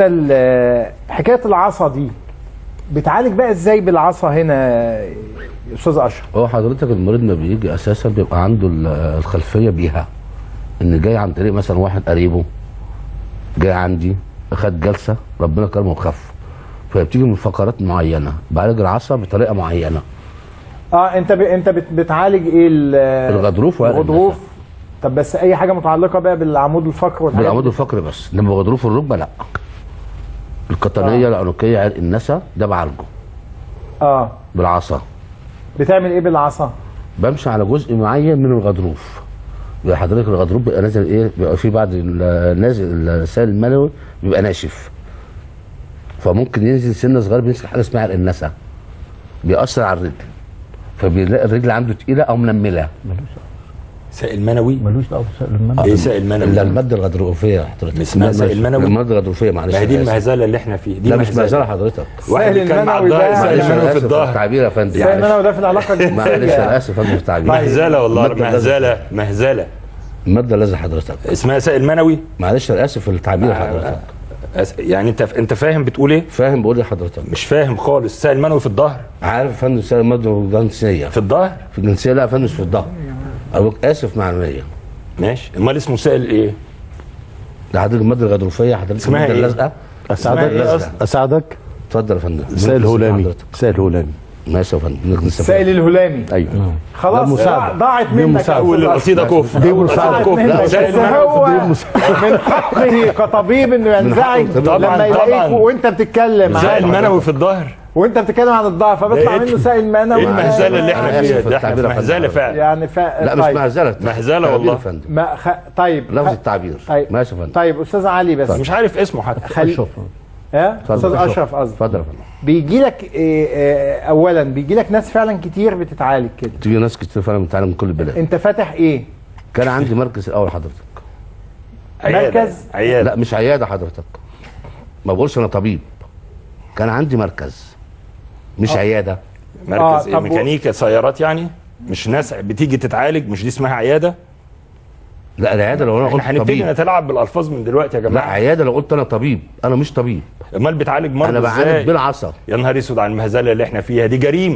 ال- حكايه العصا دي بتعالج بقى ازاي بالعصا هنا يا استاذ اشرف هو حضرتك المريض ما بيجي اساسا بيبقى عنده ال- الخلفيه بيها ان جاي عن طريق مثلا واحد قريبه جاي عندي خد جلسه ربنا كرمه وخف فبتيجي من فقرات معينه بعالج العصا بطريقه معينه اه انت ب... انت بت... بتعالج ايه ال- الغضروف ولا الغضروف طب بس اي حاجه متعلقه بقى بالعمود الفقري والحاجات بالعمود دي؟ الفقري بس انما غضروف الركبه لا القطنيه آه. العنقيه عرق النسا ده بعالجه اه بالعصا بتعمل ايه بالعصا بمشي على جزء معين من الغضروف بيبقى حضرتك الغضروف بيبقى نازل ايه بيبقى في بعض ال- نازل السائل المنوي بيبقى ناشف فممكن ينزل سنه صغير بيمسك حاجه اسمها عرق النسا بيأثر على الرجل فبيلاقي الرجل عنده تقيله او منمله سائل منوي ملوش دعوه بسائل المنوي ايه سائل منوي الا الماده الغضروفيه يا حضرتك اسمها سائل منوي؟ الماده الغضروفيه معلش ما هي دي أنا آسف. المهزله اللي احنا فيه دي لا مش مهزله حضرتك واحد سائل بيتكلم على المنوي الظهر ده- سائل معلش منوي انا في اسف في الظهر التعبير يا فندم سائل المنوي ده في العلاقه معلش انا الجنسيه اسف يا فندم في التعبير مهزله والله المادة مهزله مهزله الماده لازم حضرتك اسمها سائل منوي معلش انا اسف في التعبير يا حضرتك أس- يعني انت انت فاهم بتقول ايه فاهم بقول لحضرتك مش فاهم خالص سائل منوي في الظهر عارف يا فندم سائل الماده الجنسيه في الظهر في الجنسيه لا يا فندم مش في الظهر أبوك اسف معنويه ماشي امال اسمه سائل ايه ده حضرتك الماده الغضروفيه حضرتك اسمها الماده إيه؟ اللازقه اسمها اساعدك ايه اصلا اساعدك اتفضل يا فندم سائل هولامي حضرتك. سائل هولامي ماشي يا فندم نستفيد. السائل الهلامي ايوه خلاص ده مساعدة. ضاعت دي منك مساعدة. يا اول أستاذ القصيده كفر دي أول القصيدة مساعدة. كفر منك. لا بس سائل منوي هو دي مساعدة. من حقه كطبيب انه ينزعج حقه طبعاً، لما طبعاً. يلاقيك وانت بتتكلم سائل عنه. منوي في الظهر وانت بتتكلم عن الضعف فبيطلع ده إيه- منه سائل منوي ايه المهزله اللي احنا أنا فيها آسف في ده احنا في التعبير يا فندم. مهزله فعلا يعني ف... لا مش طيب. مهزله مهزلة تعبير والله. يا فندم ما خ... طيب لفظ خ... التعبير طيب. ماشي يا فندم طيب استاذ علي بس مش عارف اسمه حتى خلي اشرف ها اتفضل. استاذ اشرف قصدي اتفضل يا فندم بيجي لك إيه إيه اولا بيجي لك ناس فعلا كتير بتتعالج كده تيجي ناس كتير فعلا بتعلم من كل البلاد انت فاتح ايه كان عندي مركز الاول حضرتك عيادة. مركز؟ عياده لا مش عياده حضرتك ما بقولش انا طبيب كان عندي مركز مش عياده مركز آه، ايه طب و- ميكانيكا سيارات يعني مش ناس بتيجي تتعالج مش دي اسمها عياده لا العياده لو انا احنا قلت هنبتدي طبيب نتلاعب بالالفاظ من دلوقتي يا لا جماعه عياده لو قلت انا طبيب انا مش طبيب امال بتعالج مرضى انا بعالج ازاي بالعصا يا نهار اسود على المهزله اللي احنا فيها دي جريمه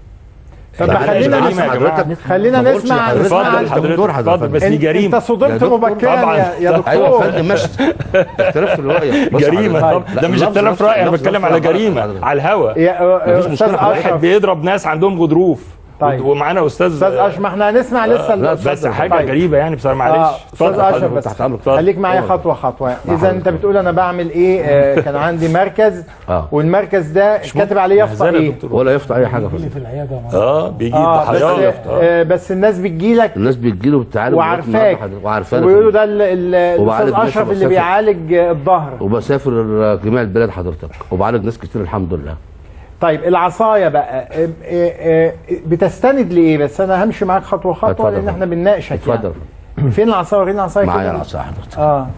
طب لا، ما مش خلينا جريمة نسمع يا جماعة. خلينا ما بقولش نسمع لحضرتك. نسمع اتفضل أنت عن- دكتور حضرتك اتفضل بس دي انت جريمه انت صدمت يا دكتور، مبكرا طبعاً. يا, يا دكتور ايوه يا فندم ماشي اختلاف في الرؤيه بص جريمه حضرتك. طب لا، ده مش اللفظ اختلاف نفسه- راي انا اللفظ بتكلم نفسه على غلط جريمه حضرتك. على الهوا يا مفيش استاذ مشكلة. واحد اشرف بيضرب ناس عندهم غضروف طيب. ومعانا استاذ استاذ اشرف ما احنا هنسمع لسه لا، ال- بس حاجه طيب. غريبه يعني بصراحه معلش اه استاذ اتفضل اشرف حضرتك. بس تحت أمرك. اتفضل. خليك معايا خطوه خطوه اذا انت بتقول انا بعمل ايه آه كان عندي مركز اه والمركز ده كاتب عليه يافطه مهزلة يا ايه دكتور. ولا يفطر اي حاجه يا فندم في العياده اه بيجي اه بس, ضحايا آه بس الناس بتجيلك الناس بتجيله بالتعالج وعارفاك وعارفاك ويقولوا ده ال- ال- وبعالج الاستاذ ناس اشرف اللي وبسافر. بيعالج الظهر وبسافر جميع البلاد حضرتك وبعالج ناس كتير الحمد لله طيب العصايه بقى آه، آه، آه، بتستند لايه بس انا همشي معاك خطوه خطوه اتفضل. لان احنا بنناقشك اتفضل يعني فين العصايه ورينا العصايه معايا كده العصا حضرتك اه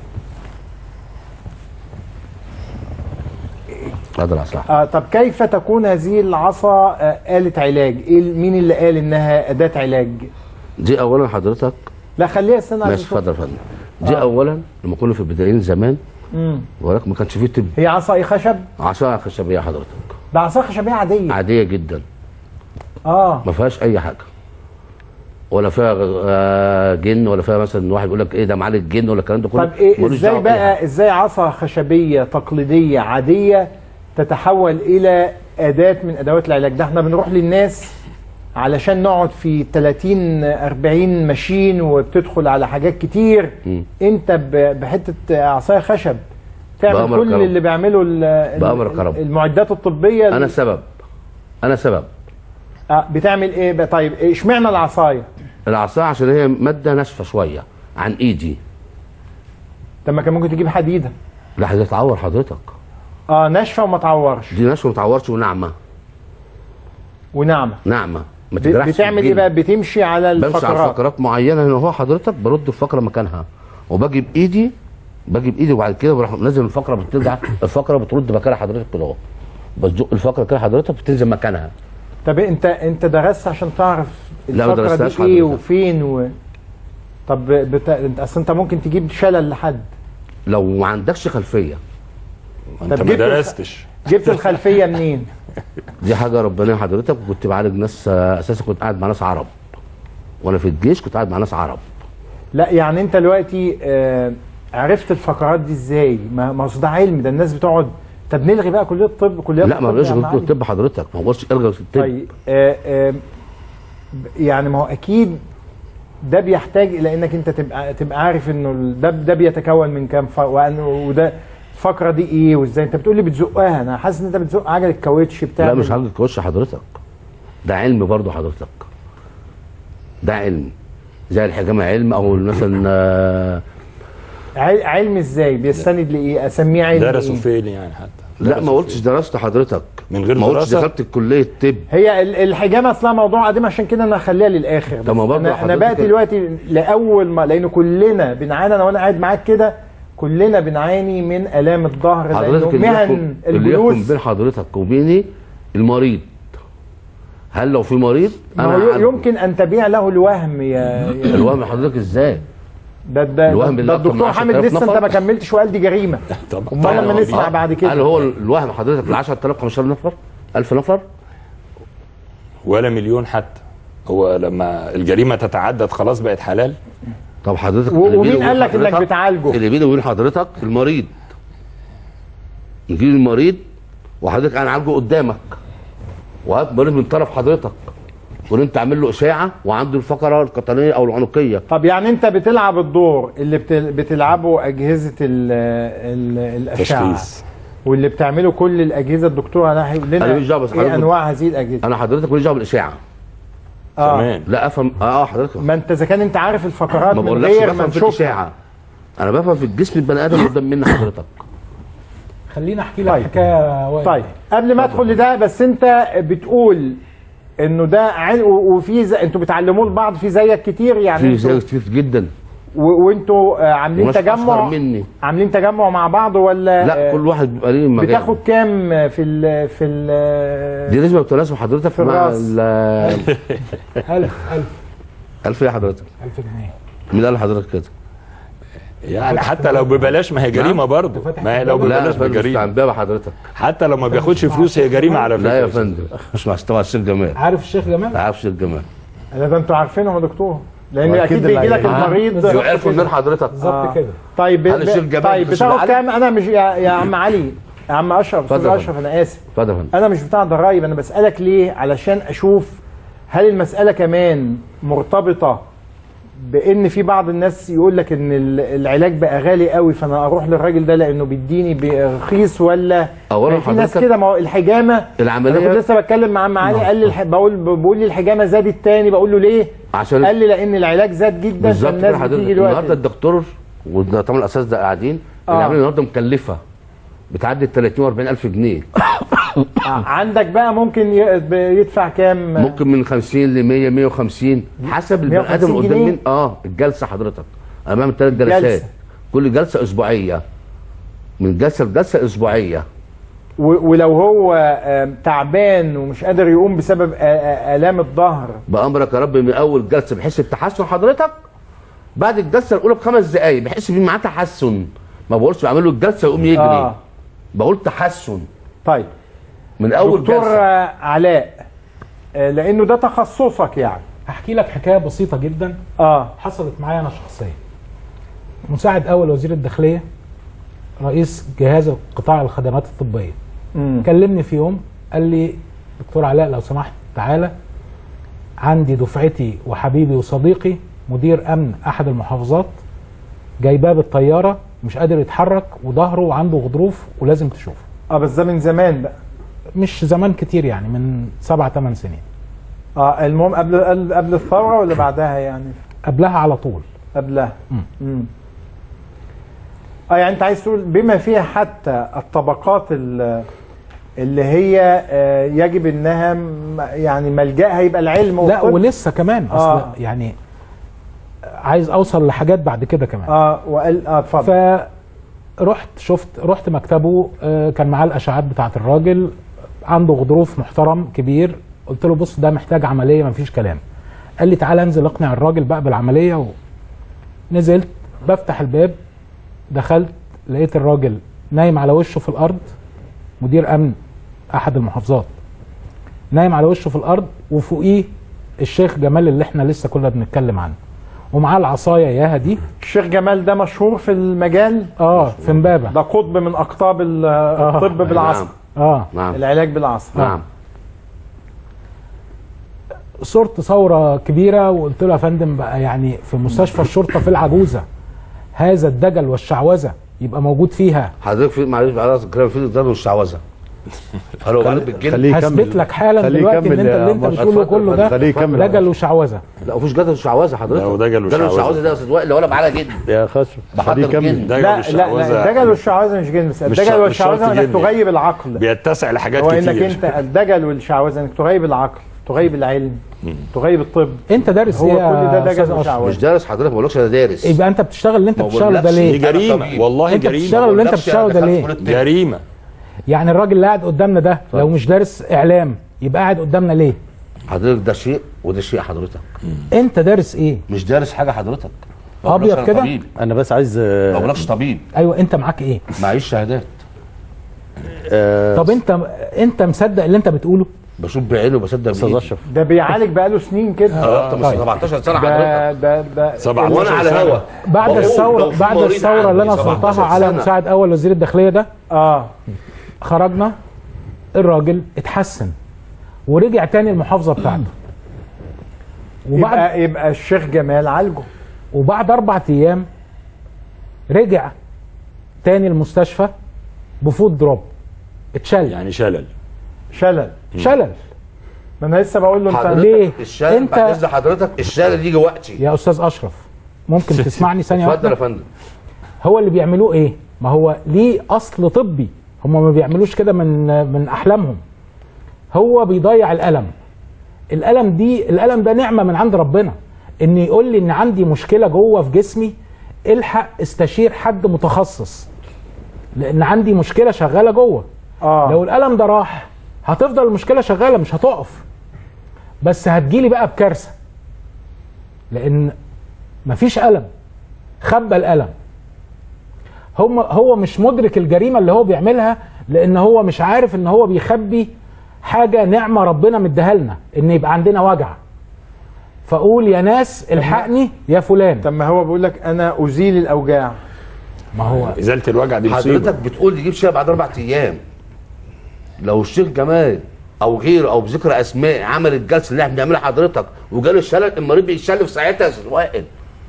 اتفضل العصا اه طب كيف تكون هذه العصا آه آلة علاج؟ ايه ال- مين اللي قال انها أداة علاج؟ دي اولا حضرتك لا خليها استنى عشان ماشي نشوف. اتفضل يا فندم دي اولا لما كنا في البدائيين زمان مم. ولكن ما كانش فيه طب هي عصا ايه خشب؟ عصا خشبيه حضرتك ده عصا خشبيه عاديه عاديه جدا اه ما فيهاش اي حاجه ولا فيها آه، جن ولا فيها مثلا واحد يقول لك ايه ده معالج جن ولا الكلام ده كله طب ايه ملوش ازاي دعوة بأي بقى حاجة. ازاي عصا خشبيه تقليديه عاديه تتحول الى اداه من ادوات العلاج ده احنا بنروح للناس علشان نقعد في 30 40 ماشين وبتدخل على حاجات كتير مم. انت ب- بحته عصايه خشب تعمل بأمر كل كرم. اللي بيعمله ال- ال- بأمر كرم. المعدات الطبيه انا سبب انا سبب آه، بتعمل ايه بقى طيب اشمعنى العصايه العصا عشان هي ماده ناشفه شويه عن ايدي طب ما كان ممكن تجيب حديده لا هتتعور حضرتك اه ناشفه وما تعورش دي ناشفه ما تعورش وناعمه وناعمه ناعمه ما ب- تجرحش بتعمل ايه الجلد. بقى بتمشي على بمشي على الفقرات فقرات معينه هنا هو حضرتك برد الفقره مكانها وباجي بايدي باجي بايدي وبعد كده بروح نازل الفقره بترجع الفقره بترد مكانها حضرتك كده اهو بزق الفقره كده حضرتك بتنزل مكانها طب انت انت درست عشان تعرف لا، ما الفقره درستهاش دي ايه حضرتك. وفين و... طب بت... انت اصل انت ممكن تجيب شلل لحد لو ما عندكش خلفيه ما انت طب ما جبت الخ- درستش جبت الخلفيه منين دي حاجه ربنا حضرتك كنت بعالج ناس آه، اساسا كنت قاعد مع ناس عرب وانا في الجيش كنت قاعد مع ناس عرب لا يعني انت دلوقتي آه عرفت الفقرات دي ازاي ما ما أصل ده علم ده الناس بتقعد طب نلغي بقى كليه الطب كليه لا ما الطب بقاش يا عم غير علي. الطب حضرتك ما هوش الغى الطب طيب آه آه يعني ما هو اكيد ده بيحتاج الى انك انت تبقى تبقى عارف انه ال- ده ده بيتكون من كام ف... وأن- وده الفقره دي ايه وازاي انت بتقول لي بتزقها انا حاسس ان انت بتزق عجله الكاوتش بتاع لا مش حاجه كوش حضرتك ده علم برضه حضرتك ده علم زي الحجامه علم او مثلا آه، عل- علم ازاي بيستند لايه اسميه علم درسوا إيه؟ فين يعني حتى لا درسوا ما قلتش فين؟ درست حضرتك من غير ما قلتش دراسة؟ دخلت الكليه طب هي ال- الحجامه اصلها موضوع قديم عشان كده انا هخليها للاخر طب ما بس برضه انا انا حضرتك باتي ال- دلوقتي لاول ما لان كلنا بنعاني انا وانا قاعد معاك كده كلنا بنعاني من الام الظهر لانه حضرتك اللي مهن يحكم اللي يحكم الجلوس بين حضرتك وبيني المريض هل لو في مريض ما انا هو ي- عارفه. يمكن ان تبيع له الوهم يا, يا الوهم حضرتك ازاي ده ده, الوهم ده, بالله ده الدكتور أكتر من حامد 10,000 لسه انت نفر؟ ما كملتش وقال دي جريمه طب امال طبعاً لما دي- نسمع بعد كده هل هو الوهم حضرتك ل 10000 15 نفر 1000 نفر ولا مليون حتى هو لما الجريمه تتعدد خلاص بقت حلال طب حضرتك و- اللي بيني ومين وبين قال لك انك حضرتك- بتعالجه؟ اللي بيني وبين حضرتك المريض يجي لي المريض وحضرتك انا عالجه قدامك وهات مريض من طرف حضرتك وانت عامل له اشاعه وعنده الفقره القطنيه او العنقيه طب يعني انت بتلعب الدور اللي بتل- بتلعبه اجهزه ال ال الاشعه تشخيص واللي بتعمله كل الاجهزه الدكتور انا هيقول أنا لنا ماليش دعوة بس ايه حضرتك- انواع هذه الاجهزه انا حضرتك ماليش دعوه بالاشاعه اه كمان لا افهم اه حضرتك ما انت اذا كان انت عارف الفقرات ما من بقولكش غير ما بفهم في نشوفها الاشاعه انا بفهم في الجسم البني ادم قدام مني حضرتك خليني احكي لك طيب. حكايه وائل. طيب قبل ما ادخل لده بس انت بتقول انه ده عل... و- وفي زي... انتوا بتعلموه لبعض في زيك كتير يعني في انتوا... زي كتير جدا و... وانتوا آه، عاملين وناس تجمع أصغر مني. عاملين تجمع مع بعض ولا لا آه، كل واحد بيبقى ليه مجال بتاخد كام في ال في ال دي نسبه وتناسب حضرتك في مع الراس. ال 1000 1000 1000 ايه حضرتك 1000 جنيه مين قال لحضرتك كده؟ يعني حتى لو ببلاش ما هي جريمه برضه ما هي لو لا يا ببلاش فندم مش بجريمه بتاع حضرتك حتى لو ما بياخدش فلوس هي جريمه على فكره لا يا فندم مش مع طبعا الشيخ جمال عارف الشيخ جمال ما عارفش الجمال ده انتوا عارفينهم يا دكتور لان وأكيد اكيد اللي بيجي لك هيبقى- المريض يعرفوا من حضرتك بالظبط آه. كده طيب هل الشيخ ب... جمال طيب مش بتاخد علي؟ كام انا مش يا, يا عم علي يا عم اشرف استاذ اتفضل يا اشرف انا اسف اتفضل يا فندم انا مش بتاع ضرايب انا بسالك ليه علشان اشوف هل المساله كمان مرتبطه بان في بعض الناس يقول لك ان ال- العلاج بقى غالي قوي فانا اروح للراجل ده لانه بيديني برخيص ولا أولاً يعني في ناس حضرتك كده ما هو الحجامه انا كنت العمليه لسه بتكلم مع عم علي قال لي الح... بقول بقول لي الحجامه زادت تاني بقول له ليه عشان قال لي لان العلاج زاد جدا بالظبط فالناس كده حضرتك بتيجي النهارده دلوقتي الدكتور وطبعا الاساس ده قاعدين آه. العمليه النهارده مكلفه بتعدي ال 30 و 40 الف جنيه آه، عندك بقى ممكن ي- ب- يدفع كام ممكن من 50 ل 100 150 حسب البني 150 ادم قدام جنيه؟ مين اه الجلسه حضرتك انا بعمل ثلاث جلسات جلسة. كل جلسه اسبوعيه من جلسه لجلسه اسبوعيه و- ولو هو آم، تعبان ومش قادر يقوم بسبب آ- آ- آلام الظهر بامرك يا رب من اول جلسه بحس بتحسن حضرتك بعد الجلسه الاولى بخمس دقائق بحس في معاه تحسن ما بقولش بعمل له الجلسه يقوم يجري آه. آه. بقول تحسن طيب من اول دكتور جلسه آه، علاء آه، لانه ده تخصصك يعني هحكي لك حكايه بسيطه جدا اه حصلت معايا انا شخصيا مساعد اول وزير الداخليه رئيس جهاز قطاع الخدمات الطبيه مم. كلمني في يوم قال لي دكتور علاء لو سمحت تعالى عندي دفعتي وحبيبي وصديقي مدير امن احد المحافظات جايباه بالطياره مش قادر يتحرك وظهره وعنده غضروف ولازم تشوفه اه بس ده من زمان بقى مش زمان كتير يعني من سبع ثمان سنين اه المهم قبل قبل قبل الثوره ولا بعدها يعني قبلها على طول قبلها مم. اه يعني انت عايز تقول بما فيها حتى الطبقات ال- اللي هي آه، يجب انها م- يعني ملجأها يبقى العلم لا والطب. ولسه كمان اصل آه. يعني عايز اوصل لحاجات بعد كده كمان اه وقال اه اتفضل فرحت شفت رحت مكتبه آه، كان معاه الاشعاعات بتاعت الراجل عنده غضروف محترم كبير قلت له بص ده محتاج عمليه مفيش كلام قال لي تعالى انزل اقنع الراجل بقى بالعمليه ونزلت بفتح الباب دخلت لقيت الراجل نايم على وشه في الارض مدير امن احد المحافظات نايم على وشه في الارض وفوقيه الشيخ جمال اللي احنا لسه كنا بنتكلم عنه ومعاه العصايه ياها دي الشيخ جمال ده مشهور في المجال اه في امبابه ده قطب من اقطاب ال- الطب بالعصر اه نعم العلاج بالعصر نعم صرت ثوره كبيره وقلت له يا فندم بقى يعني في مستشفى الشرطه في العجوزه هذا الدجل والشعوذه يبقى موجود فيها حضرتك في معلش معلش الكلام في الضرب والشعوذه هل هو غالب بالجن؟ خليه هثبت يكمل. لك حالا خليه دلوقتي ان يكمل انت يا اللي انت مصر. بتقوله اتفضل، كله ده خليه يكمل. دجل وشعوذه لا مفيش جدل وشعوذه حضرتك لا، ودجل جدل وشعوذة. وشعوذه ده يا استاذ وائل ولا معانا جدا يا خسر بحضر خليه يكمل جن. دجل لا لا والشعوذة لا الدجل والشعوذه مش جنس مش الدجل شرط- والشعوذه مش شرط انك جن. تغيب العقل بيتسع لحاجات هو كتير انك انت الدجل والشعوذه انك تغيب العقل تغيب العلم تغيب الطب انت دارس هو ايه كل ده يا دجل استاذ اشرف وشعوذه مش دارس حضرتك ما بقولكش انا دارس يبقى انت بتشتغل اللي انت ما بتشتغله ده بقولكش دي ليه أنا جريمه طبيب. والله انت جريمه بتشتغل اللي انت بقولكش بتشتغله ده أنا ليه دخلت كلية طب. جريمه يعني الراجل اللي قاعد قدامنا ده لو مش دارس اعلام يبقى قاعد قدامنا ليه حضرتك ده شيء وده شيء حضرتك انت دارس ايه مش دارس حاجه حضرتك ما أبيض بقولكش أنا كده؟ طبيب. انا بس عايز ما آه، بقولكش طبيب ايوه انت معاك ايه معيش شهادات آه، طب انت انت مصدق اللي انت بتقوله بشوف بعيني وبصدق استاذ بايدي اشرف ده بيعالج بقاله سنين كده اه طب 17 سنه ده حضرتك ده ده 17 وانا على سنة. هوا بعد بقول الثوره لو في بعد مريض الثوره اللي انا عندي صرتها 17 على سنة، مساعد اول وزير الداخليه ده اه خرجنا الراجل اتحسن ورجع تاني المحافظه بتاعته وبعد يبقى يبقى الشيخ جمال عالجه وبعد اربع ايام رجع تاني المستشفى بفود دروب اتشل يعني شلل شلل شلل ما انا لسه بقول له انت حضرتك ليه؟ الشارع انت- بعد اذن حضرتك الشارع يجي وقتي يا استاذ اشرف ممكن تسمعني ثانيه اتفضل يا واحده فندم هو اللي بيعملوه ايه ما هو ليه اصل طبي هم ما بيعملوش كده من من احلامهم هو بيضيع الالم الالم دي الالم ده نعمه من عند ربنا ان يقول لي ان عندي مشكله جوه في جسمي الحق استشير حد متخصص لان عندي مشكله شغاله جوه اه لو الالم ده راح هتفضل المشكله شغاله مش هتقف بس هتجيلي بقى بكارثه لان مفيش الم خبى الالم هم هو مش مدرك الجريمه اللي هو بيعملها لان هو مش عارف ان هو بيخبي حاجه نعمه ربنا مديها لنا ان يبقى عندنا وجع فاقول يا ناس الحقني يا فلان طب ما هو بيقول لك انا ازيل الاوجاع ما هو ازاله الوجع دي مصيبه حضرتك بتقول يجيب شيء بعد اربع ايام لو الشيخ جمال او غيره او بذكر اسماء عمل الجلسه اللي احنا بنعملها حضرتك وجاله الشلل المريض بيتشل في ساعتها يا استاذ وائل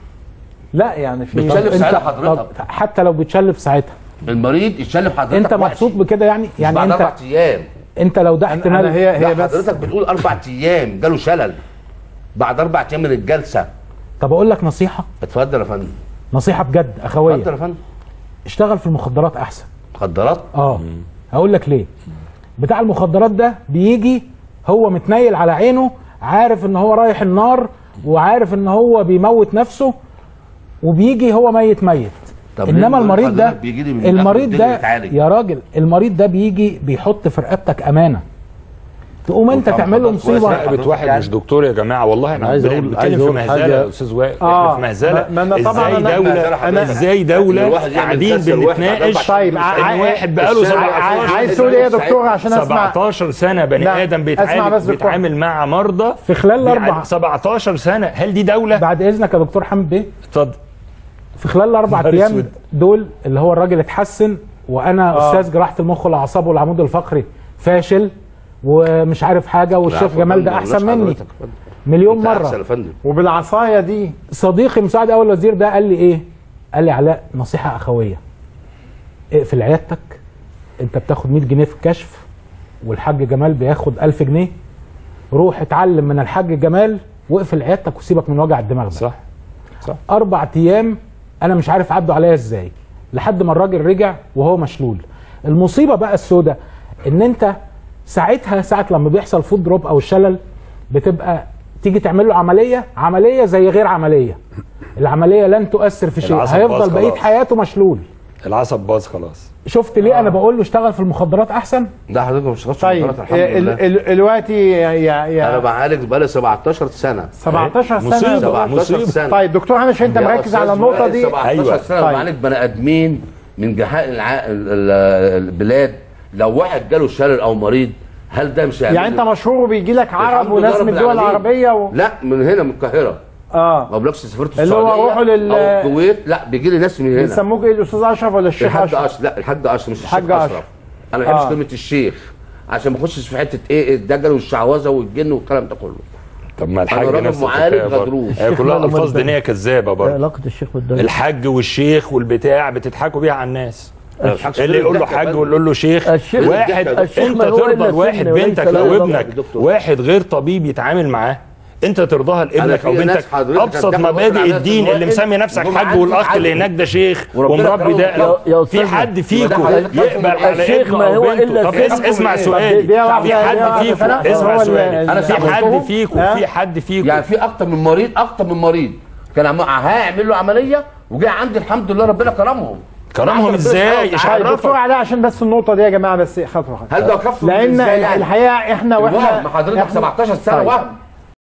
لا يعني في بتشلف انت ساعتها حضرتك طب حتى لو بتشلف ساعتها المريض يتشل في حضرتك انت وقتي. مبسوط بكده يعني مش يعني بعد اربع انت ايام انت لو ده أنا- احتمال أنا هي هي لا بس حضرتك بتقول اربع ايام جاله شلل بعد اربع ايام من الجلسه طب اقول لك نصيحه اتفضل يا فندم نصيحه بجد اتفضل اخويه يا فندم اشتغل في المخدرات احسن مخدرات اه هقول لك ليه بتاع المخدرات ده بيجي هو متنيل على عينه عارف ان هو رايح النار وعارف ان هو بيموت نفسه وبيجي هو ميت ميت طب ليه انما المريض المريض ده حضرتك بيجي لي من آخر المريض الدنيا ده يتعالج؟ يا راجل المريض ده بيجي بيحط في رقبتك امانه تقوم انت وطبعا تعمل له حضرتك كويس مصيبه بقى. رقبه واحد يعني- مش دكتور يا جماعه والله احنا عايز أقول- بنتكلم عايز في أقول مهزله حاجة- يا استاذ وائل آه، احنا في مهزله ما- ما أنا طبعاً ازاي أنا- دوله أنا- ازاي إن دوله الواحد يعمل قاعدين كسر واحد بعد بنتناقش أربع طيب سنين. ع- ان ع- واحد بقاله الشارع 17 ع- عايز تقول ايه يا دكتور عشان اسمع 17 سنه بني لا، ادم اسمع بيتعامل بس دكتور. بيتعامل مع مرضى في خلال بيع- الاربع 17 سنه هل دي دوله؟ بعد اذنك يا دكتور حمد بيه اتفضل في خلال الاربع نهار ايام أسود. دول اللي هو الراجل اتحسن وانا آه. استاذ جراحه المخ والاعصاب والعمود الفقري فاشل ومش عارف حاجه والشيخ لا، جمال ده اتفضل، احسن مالناش مني حضرتك، اتفضل. مليون أنت أحسن مره يا فندم وبالعصايه دي صديقي مساعد اول وزير ده قال لي ايه قال لي علاء نصيحه اخويه اقفل عيادتك انت بتاخد 100 جنيه في الكشف والحاج جمال بياخد 1000 جنيه روح اتعلم من الحاج جمال واقفل عيادتك وسيبك من وجع الدماغ ده صح اربع ايام انا مش عارف عدوا عليا ازاي لحد ما الراجل رجع وهو مشلول المصيبه بقى السوداء ان انت ساعتها ساعه لما بيحصل فود دروب او الشلل بتبقى تيجي تعمل له عمليه عمليه زي غير عمليه العمليه لن تؤثر في شيء العصب هيفضل باظ بقيه خلاص. حياته مشلول العصب باظ خلاص شفت ليه انا بقول له اشتغل في المخدرات احسن ده حضرتك ما بتشتغلش طيب مخدرات الحمد ال- لله ال- دلوقتي يا يا انا يا بعالج بقالي 17 سنه 17 مصيبة. سنه 17 مصيبة. سنه طيب دكتور هانش انت يا مركز أستاذ على النقطه وائل، دي 17 أيوة. سنه طيب. بعالج بني ادمين من جهات الع... ال- ال- البلاد لو واحد جاله شلل او مريض هل ده مش يعني هيعمل انت مشهور وبيجي لك عرب الحمد وناس لله من رب الدول العالمين. العربيه و... لا من هنا من القاهره اه ما بقولكش سافرت اللي هو السعوديه روحوا لل- او الكويت لا بيجي لي ناس من هنا بيسموك ايه الاستاذ اشرف ولا الشيخ الحاج اشرف؟ اشرف لا الحاج اشرف مش الحاج الشيخ أشرف. اشرف انا ما بحبش آه. كلمه الشيخ عشان ما اخشش في حته ايه الدجل والشعوذه والجن والكلام ده كله طب ما الحاج راجل نفس معالج الحكايه برضه. غضروف. هي كلها ماله الفاظ مال دينيه كذابه إيه برضه علاقه الشيخ بالدنيا الحج والشيخ والبتاع بتضحكوا بيها على الناس الحاج اللي يقول له الضحكة حاج بقى. واللي يقول له شيخ الشيخ- واحد الشيخ انت ما هو ترضى إلا لواحد سن وليس بنتك له او علاقة ابنك بالدكتور. واحد غير طبيب يتعامل معاه انت ترضاها لابنك في او ناس بنتك حضرتك ابسط هتدخل مثلاً مبادئ على الدين ناس اللي الوائل مسمي نفسك يقوم حاج عندي والاخ اللي عدل. هناك ده شيخ وربنا ومربي كرمه ده وكرمه. يا في أستاذنا. حد فيكم حضرتك يقبل على الشيخ ابنه ما او هو بنته إلا طب سيد اس- اسمع أبو سؤالي دي واحدة- في دي حد واحدة فيكم فرق. هو اسمع ال- سؤالي أنا في حد سألتهم. فيكم ها؟ في حد فيكم يعني في اكتر من مريض اكتر من مريض كان عم- هيعمل له عمليه وجاي عندي الحمد لله ربنا كرمهم كرمهم ربنا ازاي سبحانه طيب وتعالى. دكتور علاء عشان بس النقطه دي يا جماعه بس خطوه خطوه هل ده كف لان إزاي يعني؟ الحقيقه احنا الوهم واحنا حضرتك إحنا- 17 سنه طيب. وهم